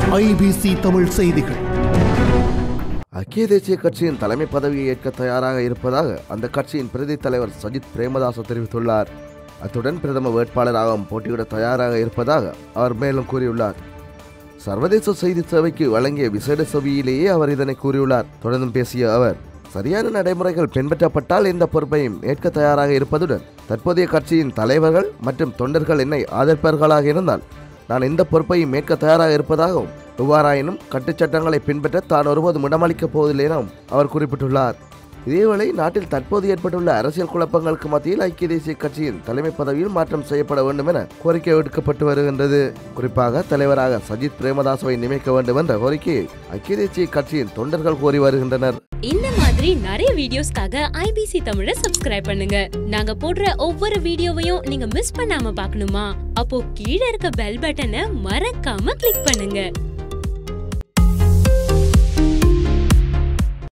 IBC Tamil செய்திகள் ஐக்கிய தேசிய கட்சியின் தலைமை பதவியை ஏற்க தயாராக இருப்பதாக அந்த கட்சியின் பிரதி தலைவர் சஜித் பிரேமதாச தெரிவித்துள்ளார் அத்துடன் பிரதம வேட்பாளராகவும் போட்டியிட தயாராக இருப்பதாக அவர் மேலும் கூறியுள்ளார் சர்வதேச செய்தி சேவைக்கு வழங்கிய விசேட செவியிலேயே அவர் இதனை கூறியுள்ளார் தொடர்ந்தும் பேசிய அவர் சரியான நடைமுறைகள் பின்பற்றப்பட்டால் இந்த பொறுப்பையும் ஏற்க தயாராக இருப்பதுடன் தற்போதைய கட்சியின் தலைவர்கள் மற்றும் தொண்டர்கள் என்னை ஆதரிப்பார்களாக இருந்தால் நான் இந்த பொறுப்பையும் ஏற்க தயாராக இருப்பதாகவும் எவ்வாறாயினும் கட்டுச்சட்டங்களை பின்பற்ற தான் ஒருபோதும் இடமளிக்கப் போவதில்லை எனவும் அவர் குறிப்பிட்டுள்ளார் இதேவேளை நாட்டில் தற்போது ஏற்பட்டுள்ள அரசியல் குழப்பங்களுக்கு மத்தியில் ஐக்கிய தேசிய கட்சியின் தலைமை பதவியில் மாற்றம் செய்யப்பட வேண்டும் என கோரிக்கை விடுக்கப்பட்டு வருகின்றது குறிப்பாக தலைவராக சஜித் பிரேமதாசவை நியமிக்க வேண்டும் என்ற கோரிக்கையை ஐக்கிய தேசிய கட்சியின் தொண்டர்கள் கோரி வருகின்றனர் இந்த மாதிரி நிறைய வீடியோஸ்க்காக ஐபிசி தமிழை சப்ஸ்கிரைப் பண்ணுங்க நாங்க போடுற ஒவ்வொரு வீடியோவையும் நீங்க மிஸ் பண்ணாம பார்க்கணுமா அப்போ கீழே இருக்க பெல் பட்டனை மறக்காம கிளிக் பண்ணுங்க